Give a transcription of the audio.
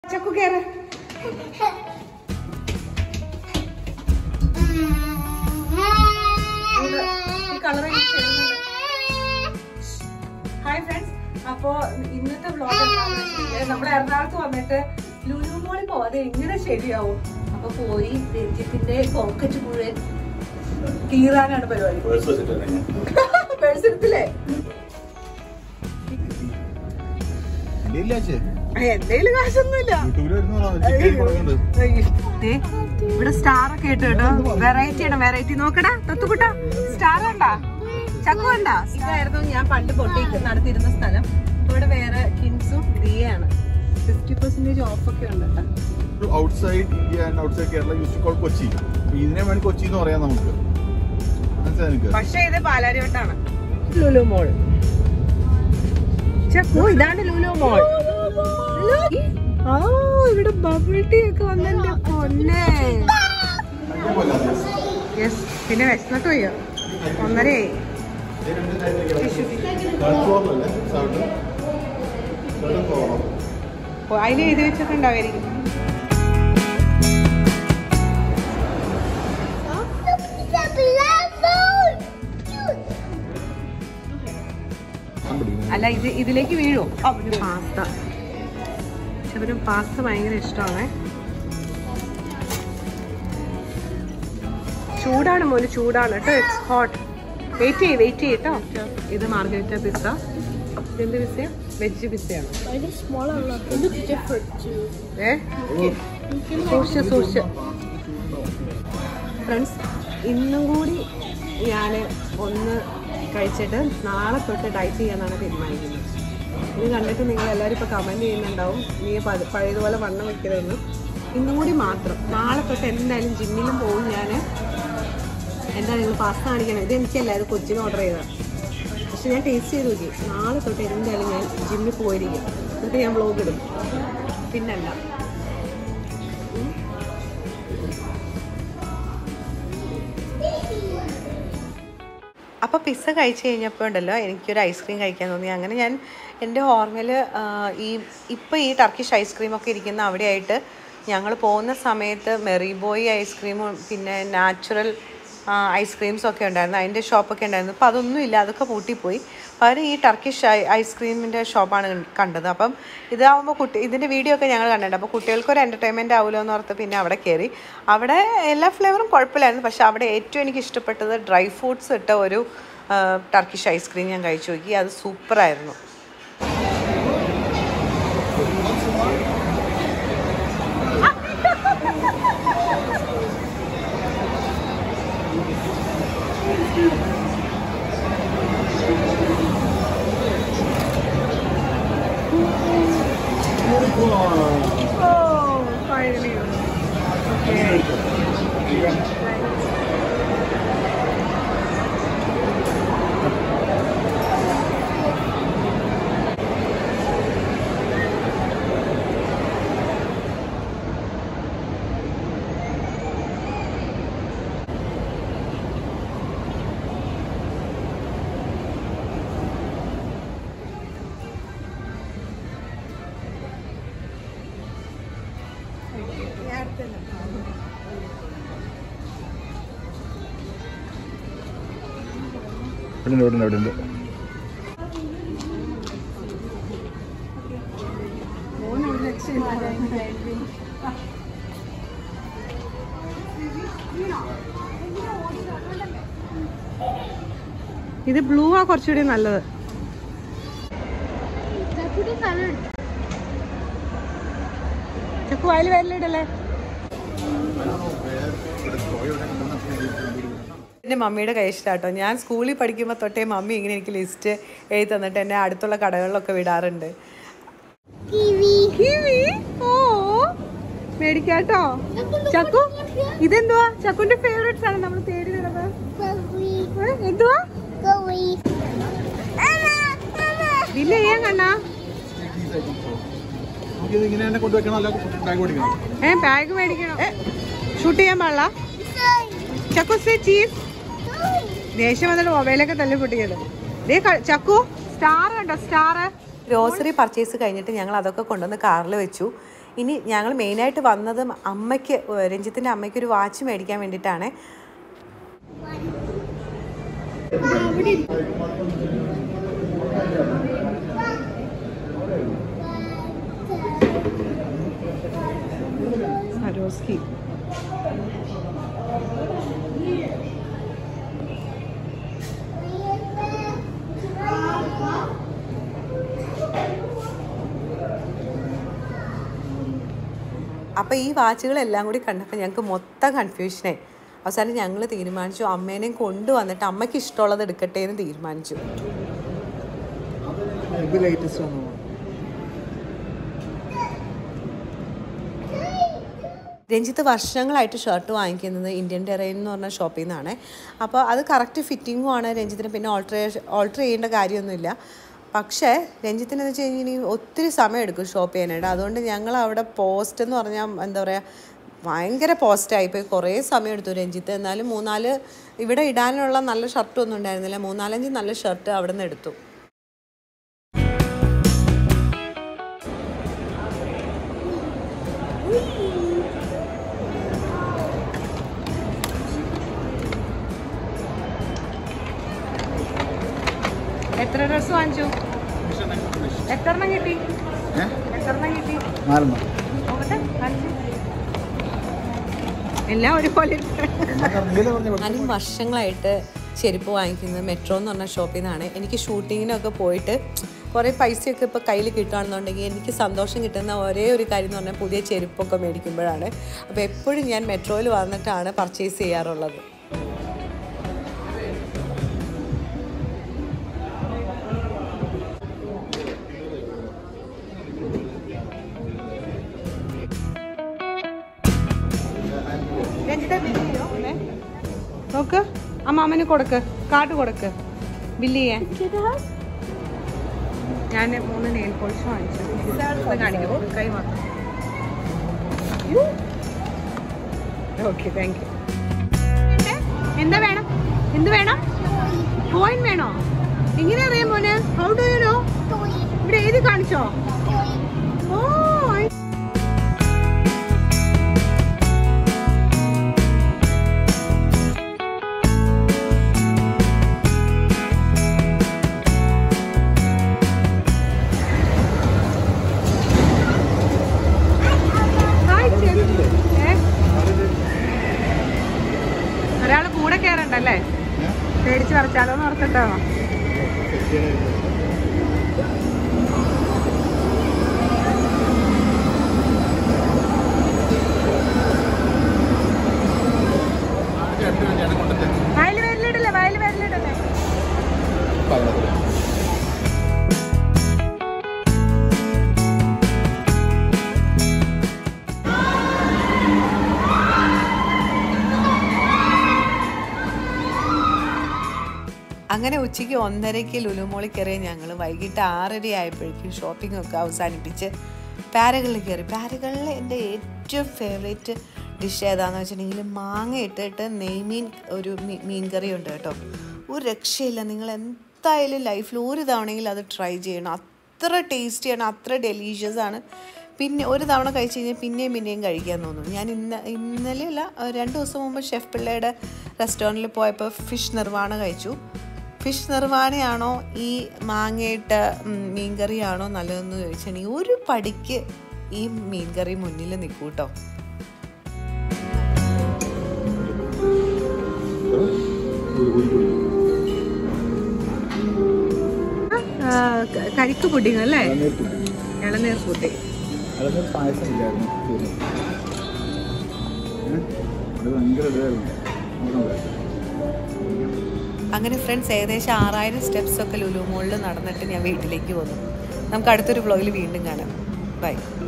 ചക്കു കേറ് ഈ colour hi friends അപ്പോ ഇന്നത്തെ വ്ളോഗ് നമ്മുടെ എറണാകുളത്ത് വന്നിട്ട് ലുലു മോളിൽ പോവാതെ എങ്ങനെ ശരിയാവും അപ്പൊ പോയി രഞ്ജിത്തിന്റെ പോക്കറ്റ് മുഴുവൻ കീറാനാണ് പരിപാടി പേഴ്സ് എടുത്തില്ലേ എന്തേലും കാശൊന്നുമില്ല ദേ, ഇവിടെ സ്റ്റാർ ഒക്കെ ഇട്ട് കേട്ടോ വെറൈറ്റി ആണ് വെറൈറ്റി നോക്കടാ തൊത്തുകുട്ട സ്റ്റാർ കണ്ടാ ചക്കു കണ്ടാ ഇതായിരുന്നു ഞാൻ പണ്ട് പൊട്ടിക്ക് നടത്തിയിരുന്ന സ്ഥലം ഇപ്പൊ ഇവിടെ വേറെ കിൻസും ദിയാണ് ഫിഫ്റ്റി പെർസെന്റേജ് ഓഫ് ഒക്കെ ഉണ്ട് കേട്ടോ outside India and outside Kerala use to call Kochi ഇതിനെ വേണ്ടി കൊച്ചി എന്ന് പറയാം നമുക്ക് മനസ്സിലായി നിനക്ക് പക്ഷെ ഇത് പാലാരിവട്ടാണ് ലുലു മോൾ ചക്കു ഇതാണ് ലുലു മോൾ ആ ഇവിടെ ബബിൾ ടീ ഒക്കെ വന്നെന്റെ പൊന്നെ യെസ് പിന്നെ വിശന്നിട്ട് പോയോ ഒന്നരയായി ഓ, അതില് എഴുതി വെച്ചിട്ടുണ്ടാവായിരിക്കും അല്ല ഇത് ഇതിലേക്ക് വീഴുമോ അവന് പാസ്ത അവന് പാസ്ത ഭയങ്കര ഇഷ്ടമാണ് ചൂടാണ് മോന് ചൂടാണ് കേട്ടോ ഇറ്റ്സ് ഹോട്ട് വെയിറ്റ് ചെയ്യ് വെയിറ്റ് ചെയ്യട്ടോ ഇത് മാർഗരറ്റ പിസ്സ എന്ത് പിസ്സയാ വെജ് പിസ്സയാണ് ഏ സൂക്ഷിച്ച് സൂക്ഷിച്ച് ഫ്രണ്ട്സ് ഇന്നും കൂടി ഞാൻ ഒന്ന് കഴിച്ചിട്ട് നാളെ തൊട്ട് ഡയറ്റ് ചെയ്യാനാണ് തീരുമാനിക്കുന്നത് ഇത് കണ്ടിട്ട് നിങ്ങൾ എല്ലാവരും ഇപ്പോൾ കമൻറ്റ് ചെയ്യുന്നുണ്ടാവും നീ പഴ- പഴയതുപോലെ വണ്ണം വെക്കരുതെന്ന് ഇന്നും കൂടി മാത്രം നാളെ തൊട്ട് എന്തായാലും ജിമ്മിലും പോകും ഞാൻ എന്താ നിങ്ങൾ പാസ്ത കാണിക്കണം ഇത് എനിക്കല്ല ഇത് കൊച്ചിന് ഓർഡർ ചെയ്തതാണ് പക്ഷെ ഞാൻ ടേസ്റ്റ് ചെയ്ത് നോക്കി നാളെ തൊട്ട് എന്തായാലും ഞാൻ ജിമ്മിൽ പോയിരിക്കും എന്നിട്ട് ഞാൻ വ്ലോഗ് ഇടും പിന്നല്ല അപ്പോൾ പിസ്സ കഴിച്ച് കഴിഞ്ഞപ്പോൾ ഉണ്ടല്ലോ എനിക്കൊരു ഐസ്ക്രീം കഴിക്കാൻ തോന്നി അങ്ങനെ ഞാൻ എൻ്റെ ഓർമ്മയിൽ ഈ ഇപ്പോൾ ഈ ടർക്കിഷ് ഐസ്ക്രീമൊക്കെ ഇരിക്കുന്ന അവിടെയായിട്ട് ഞങ്ങൾ പോകുന്ന സമയത്ത് മെറിബോയ് ഐസ്ക്രീമും പിന്നെ നാച്ചുറൽ ഐസ്ക്രീംസ് ഒക്കെ ഉണ്ടായിരുന്നു അതിൻ്റെ ഷോപ്പൊക്കെ ഉണ്ടായിരുന്നു അപ്പോൾ അതൊന്നും ഇല്ല അതൊക്കെ പൂട്ടിപ്പോയി പകരം ഈ ടർക്കിഷ് ഐ ഐസ്ക്രീമിൻ്റെ ഷോപ്പാണ് കണ്ടത് അപ്പം ഇതാവുമ്പോൾ കുട്ടി ഇതിൻ്റെ വീഡിയോ ഒക്കെ ഞങ്ങൾ കണ്ടിട്ടുണ്ട് അപ്പോൾ കുട്ടികൾക്കൊരു എൻ്റർടൈൻമെൻറ്റ് ആവുമല്ലോ എന്ന് ഓർത്ത് പിന്നെ അവിടെ കയറി അവിടെ എല്ലാ ഫ്ലേവറും കുഴപ്പമില്ലായിരുന്നു പക്ഷേ അവിടെ ഏറ്റവും എനിക്ക് ഇഷ്ടപ്പെട്ടത് ഡ്രൈ ഫ്രൂട്ട്സ് ഇട്ട ഒരു ആ, ടർക്കിഷ് ഐസ്ക്രീം ഞാൻ കഴിച്ചു നോക്കി അത് സൂപ്പറായിരുന്നു Oh, finally. Okay. ഇവിടെ ഉണ്ട് ഇവിടെ ഉണ്ട് ഇത് ബ്ലൂ ആ കുറച്ചുകൂടി നല്ലത് ചക്കു വായിൽ വരലിടല്ലേ എൻ്റെ മമ്മിയുടെ കഴിച്ചിട്ടാട്ടോ ഞാൻ സ്കൂളിൽ പഠിക്കുമ്പോൾ തൊട്ടേ മമ്മി ഇങ്ങനെ എനിക്ക് ലിസ്റ്റ് എഴുതി തന്നിട്ട് എന്നെ അടുത്തുള്ള കടകളിലൊക്കെ വിടാറുണ്ട് കിവി ഓ മേടിക്കാട്ടോ ചക്കു ഇതെന്തുവാ ചക്കുന്റെ ഫേവറേറ്റ്സ് ആണ് നമ്മൾ തേടി നടന്നത് ഏ, എന്തുവാ ബില്ല് ചെയ്യാൻ കണ്ണാ ഇത് ഇങ്ങനെ തന്നെ കൊണ്ടുവയ്ക്കണം അല്ല ബാഗ് ഓടിക്കണം ഏ ബാഗ് മേടിക്കണോ ഷൂട്ട് ചെയ്യാൻ പാടില്ല ചക്കു സേ ചീസ് ദേഷ്യം വന്നിട്ട് മൊബൈലൊക്കെ തല്ലി പൊട്ടിക്കല്ലോ ദേ ക- ചക്കു സ്റ്റാർ ഉണ്ടോ സ്റ്റാർ ഗ്രോസറി പർച്ചേസ് കഴിഞ്ഞിട്ട് ഞങ്ങൾ അതൊക്കെ കൊണ്ടുവന്ന് കാറിൽ വെച്ചു ഇനി ഞങ്ങൾ മെയിനായിട്ട് വന്നത് അമ്മയ്ക്ക് രഞ്ജിത്തിൻ്റെ അമ്മയ്ക്ക് ഒരു വാച്ച് മേടിക്കാൻ വേണ്ടിയിട്ടാണ് സരോസ്കി അപ്പോൾ ഈ വാച്ചുകളെല്ലാം കൂടി കണ്ടപ്പോൾ ഞങ്ങൾക്ക് മൊത്തം കൺഫ്യൂഷനായി അവസാനം ഞങ്ങൾ തീരുമാനിച്ചു അമ്മേനെയും കൊണ്ടുവന്നിട്ട് അമ്മയ്ക്ക് ഇഷ്ടമുള്ളത് എടുക്കട്ടെ എന്ന് തീരുമാനിച്ചു ഇത് ലേറ്റസ്റ്റ് ആണ് രഞ്ജിത്ത് വർഷങ്ങളായിട്ട് ഷർട്ട് വാങ്ങിക്കുന്നത് ഇന്ത്യൻ ടെറൈൻ എന്ന് പറഞ്ഞ ഷോപ്പിൽ നിന്നാണ് അപ്പോൾ അത് കറക്റ്റ് ഫിറ്റിങ്ങും ആണ് രഞ്ജിത്തിന് പിന്നെ ഓൾട്ടറേഷൻ ഓൾട്ടർ ചെയ്യേണ്ട കാര്യമൊന്നുമില്ല പക്ഷേ രഞ്ജിത്തിന് എന്ന് വെച്ച് കഴിഞ്ഞാൽ ഒത്തിരി സമയം എടുക്കും ഷോപ്പ് ചെയ്യാനായിട്ട് അതുകൊണ്ട് ഞങ്ങൾ അവിടെ പോസ്റ്റ് എന്ന് പറഞ്ഞാൽ എന്താ പറയുക ഭയങ്കര പോസ്റ്റായിപ്പോയി കുറേ സമയം എടുത്തു രഞ്ജിത്ത് എന്നാലും മൂന്നാല് ഇവിടെ ഇടാനുള്ള നല്ല ഷർട്ടൊന്നും ഉണ്ടായിരുന്നില്ല മൂന്നാലഞ്ച് നല്ല ഷർട്ട് അവിടെ നിന്ന് എടുത്തു എത്ര ഡ്രസ് വാങ്ങിച്ചു എത്ര എണ്ണം കിട്ടി എത്ര എണ്ണം കിട്ടി നാലെണ്ണം നോക്കട്ടെ കാണിച്ച്. എല്ലാം ഒരുപോലെ നീല പറഞ്ഞ ഞാനും വർഷങ്ങളായിട്ട് ചെരുപ്പ് വാങ്ങിക്കുന്നത് മെട്രോ എന്ന് പറഞ്ഞ ഷോപ്പിൽ നിന്നാണ് എനിക്ക് ഷൂട്ടിങ്ങിനൊക്കെ പോയിട്ട് കുറേ പൈസയൊക്കെ ഇപ്പോൾ കയ്യിൽ കിട്ടുകയാണെന്നുണ്ടെങ്കിൽ എനിക്ക് സന്തോഷം കിട്ടുന്ന ഒരേ ഒരു കാര്യം എന്ന് പറഞ്ഞാൽ പുതിയ ചെരുപ്പൊക്കെ മേടിക്കുമ്പോഴാണ് അപ്പോൾ എപ്പോഴും ഞാൻ മെട്രോയിൽ വന്നിട്ടാണ് പർച്ചേസ് ചെയ്യാറുള്ളത് നോക്ക് ആ മാമന് കൊടുക്ക് കാർഡ് കൊടുക്ക് ബില്ല് ചെയ്യാൻ ഞാൻ മൂന്ന് നെയിൽ പോളിഷ് വാങ്ങിച്ചു ഇത് കാണിക്കും കൈ മാത്രം ഓക്കെ താങ്ക് യു എന്താ വേണം എന്ത് വേണം കോയിൻ വേണോ എങ്ങനെ അറിയാം മോനെ ഹൗ ഡു യു നോ ഇവിടെ എഴുതി കാണിച്ചോ ഓ I ഹായ് ചെറു ഏ ഒരാള് കൂടെ കയറണ്ടല്ലേ പേടിച്ച് പറിച്ചാലോ എന്ന് ഓർത്തിട്ടോ വയല് വരലിടല്ലേ വയല് വരലിടല്ലേ അങ്ങനെ ഉച്ചയ്ക്ക് ഒന്നരയ്ക്ക് ലുലുമോളിൽ കയറിയ ഞങ്ങൾ വൈകിട്ട് ആറര ആയപ്പോഴേക്കും ഷോപ്പിംഗ് ഒക്കെ അവസാനിപ്പിച്ച് പാരകളിൽ കയറി പാരകളിൽ എൻ്റെ ഏറ്റവും ഫേവറേറ്റ് ഡിഷ് ഏതാണെന്ന് വെച്ചിട്ടുണ്ടെങ്കിൽ മാങ്ങ ഇട്ടിട്ട് നെയ്മീൻ ഒരു മീ- മീൻ കറി ഉണ്ട് കേട്ടോ ഒരു രക്ഷയില്ല നിങ്ങൾ എന്തായാലും ലൈഫിൽ ഒരു തവണയെങ്കിലും അത് ട്രൈ ചെയ്യണം അത്ര ടേസ്റ്റിയാണ് അത്ര ഡെലീഷ്യസ് ആണ് പിന്നെ ഒരു തവണ കഴിച്ച് കഴിഞ്ഞാൽ പിന്നെയും പിന്നെയും കഴിക്കാൻ തോന്നും ഞാൻ ഇന്ന ഇന്നലെ അല്ല ഒരു രണ്ട് ദിവസം മുമ്പ് ഷെഫ് പിള്ളയുടെ റെസ്റ്റോറൻറ്റിൽ പോയപ്പോൾ ഫിഷ് നിർവാണ കഴിച്ചു ഫിഷ് നിർവാണയാണോ ഈ മാങ്ങയിട്ട ഉം, മീൻകറിയാണോ നല്ലതെന്ന് ചോദിച്ചിട്ടുണ്ടെങ്കിൽ ഒരു പടിക്ക് ഈ മീൻകറി മുന്നിൽ നിൽക്കൂ കേട്ടോ കരിക്ക് പുഡിങ് അല്ലേ ഇളനീർ പുഡിങ് അതൊന്നും പായസം ഇല്ലായിരുന്നു തീർന്നു ഏ? അത് ഭയങ്കര ഇതായിരുന്നു നോക്കണം. അങ്ങനെ ഫ്രണ്ട്സ് ഏകദേശം ആറായിരം സ്റ്റെപ്സ് ഒക്കെ ലുലു മോളിൽ നടന്നിട്ട് ഞാൻ വീട്ടിലേക്ക് വന്നു നമുക്ക് അടുത്തൊരു വ്ളോഗിൽ വീണ്ടും കാണാം ബൈ